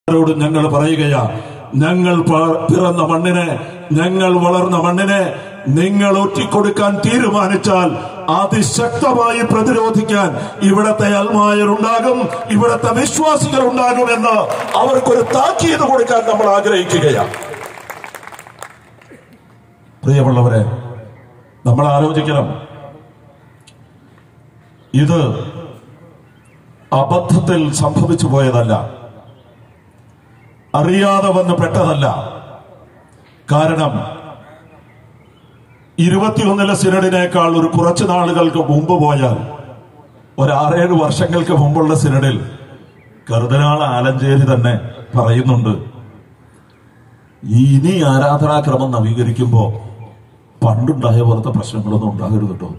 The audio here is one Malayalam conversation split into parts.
ോട് ഞങ്ങൾ പറയുകയാ ഞങ്ങൾ പ- പിറന്ന മണ്ണിനെ ഞങ്ങൾ വളർന്ന മണ്ണിനെ നിങ്ങൾ ഒറ്റിക്കൊടുക്കാൻ തീരുമാനിച്ചാൽ അതിശക്തമായി പ്രതിരോധിക്കാൻ ഇവിടത്തെ അൽമായരുണ്ടാകും ഇവിടത്തെ വിശ്വാസികൾ ഉണ്ടാകുമെന്ന് അവർക്കൊരു താക്കീത് കൊടുക്കാൻ നമ്മൾ ആഗ്രഹിക്കുകയാണ് പ്രിയമുള്ളവരെ നമ്മൾ ആലോചിക്കണം ഇത് അബദ്ധത്തിൽ സംഭവിച്ചു പോയതല്ല അറിയാതെ വന്ന് പെട്ടതല്ല കാരണം ഇരുപത്തിയൊന്നിലെ സിനഡിനേക്കാൾ ഒരു കുറച്ചു നാളുകൾക്ക് മുമ്പ് പോയാൽ ഒരു ആറേഴ് വർഷങ്ങൾക്ക് മുമ്പുള്ള സിനഡിൽ കർദിനാൾ ആലഞ്ചേരി തന്നെ പറയുന്നുണ്ട് ഇനി ആരാധനാക്രമം നവീകരിക്കുമ്പോ പണ്ടുണ്ടായ പോലത്തെ പ്രശ്നങ്ങളൊന്നും ഉണ്ടാകരുത് കേട്ടോ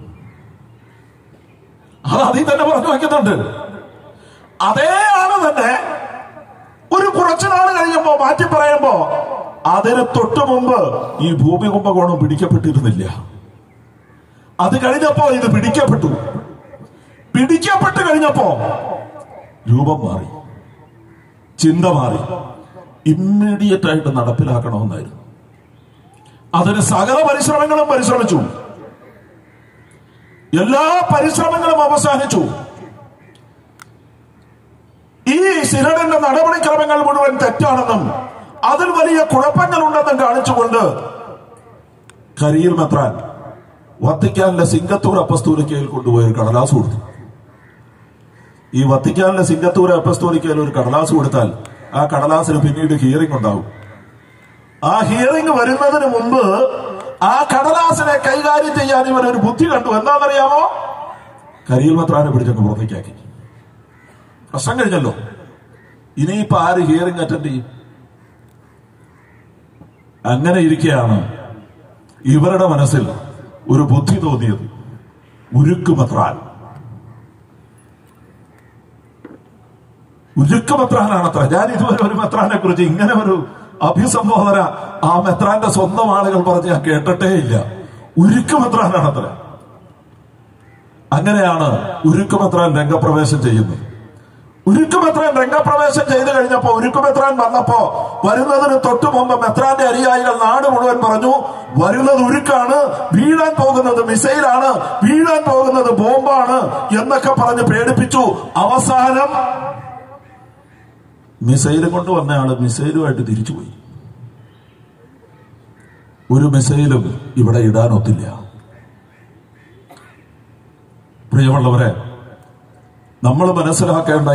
അത് അതിൽ തന്നെ പറഞ്ഞു വയ്ക്കുന്നുണ്ട് അതേ ആള് തന്നെ ഒരു കുറച്ചു നാൾ കഴിയുമ്പോ മാറ്റി പറയുമ്പോ അതിന് തൊട്ടു മുമ്പ് ഈ ഭൂമി കുംഭകോണം പിടിക്കപ്പെട്ടിരുന്നില്ല അത് കഴിഞ്ഞപ്പോ ഇത് പിടിക്കപ്പെട്ടു പിടിക്കപ്പെട്ട് കഴിഞ്ഞപ്പോ രൂപം മാറി ചിന്ത മാറി ഇമ്മീഡിയറ്റ് ആയിട്ട് നടപ്പിലാക്കണമെന്നായിരുന്നു അതിന് സകല പരിശ്രമങ്ങളും പരിശ്രമിച്ചു എല്ലാ പരിശ്രമങ്ങളും അവസാനിച്ചു ഈ സിനഡിന്റെ നടപടിക്രമങ്ങൾ മുഴുവൻ തെറ്റാണെന്നും അതിൽ വലിയ കുഴപ്പങ്ങളുണ്ടെന്നും കാണിച്ചുകൊണ്ട് കരിയിൽ മെത്രാൻ വത്തിക്കാനിലെ സിംഗത്തൂർ അപ്പസ്തൂരിക്കയിൽ കൊണ്ടുപോയി ഒരു കടലാസ് കൊടുത്തു ഈ വത്തിക്കാനിലെ സിംഗത്തൂർ അപ്പസ്തൂരിക്കയിൽ ഒരു കടലാസ് കൊടുത്താൽ ആ കടലാസിന് പിന്നീട് ഹിയറിംഗ് ഉണ്ടാവും ആ ഹിയറിംഗ് വരുന്നതിന് മുമ്പ് ആ കടലാസിനെ കൈകാര്യം ചെയ്യാൻ ഇവർ ഒരു ബുദ്ധി കണ്ടു എന്താണെന്നറിയാമോ കരിയിൽ മെത്രാനെ പിടിച്ചങ്ങ് പുറത്തേക്കാക്കി പ്രശ്നം കഴിഞ്ഞല്ലോ ഇനിയിപ്പോ ആര് ഹിയറിംഗ് അറ്റൻഡ് ചെയ്യും അങ്ങനെ ഇരിക്കെയാണ് ഇവരുടെ മനസ്സിൽ ഒരു ബുദ്ധി തോന്നിയത് ഉരുക്കുമത്രാൻ ഉരുക്കുമത്രാനാണത്ര ഞാൻ ഇതുവരെ ഒരു മെത്രാനെ കുറിച്ച് ഇങ്ങനെ ഒരു അഭിസംബോധന ആ മെത്രാന്റെ സ്വന്തം ആളുകൾ പറഞ്ഞ് ഞാൻ കേട്ടിട്ടേ ഇല്ല ഉരുക്കുമെത്രാനാണത്ര അങ്ങനെയാണ് ഉരുക്കുമെത്രാൻ രംഗപ്രവേശം ചെയ്യുന്നത് ഉരുക്കുമെത്രാൻ രംഗപ്രവേശം ചെയ്തു കഴിഞ്ഞപ്പോ ഉരുക്കുമെത്രാൻ വന്നപ്പോ വരുന്നതിന് തൊട്ടു മുമ്പ് മെത്രാന്റെ അനുയായികൾ നാട് മുഴുവൻ പറഞ്ഞു വരുന്നത് ഉരുക്കാണ് വീഴാൻ പോകുന്നത് മിസൈലാണ് വീഴാൻ പോകുന്നത് ബോംബാണ് എന്നൊക്കെ പറഞ്ഞ് പേടിപ്പിച്ചു അവസാനം മിസൈൽ കൊണ്ട് വന്നയാള് മിസൈലുമായിട്ട് തിരിച്ചുപോയി ഒരു മിസൈലും ഇവിടെ ഇടാനൊത്തില്ല പ്രിയമുള്ളവരെ നമ്മൾ മനസ്സിലാക്കേണ്ട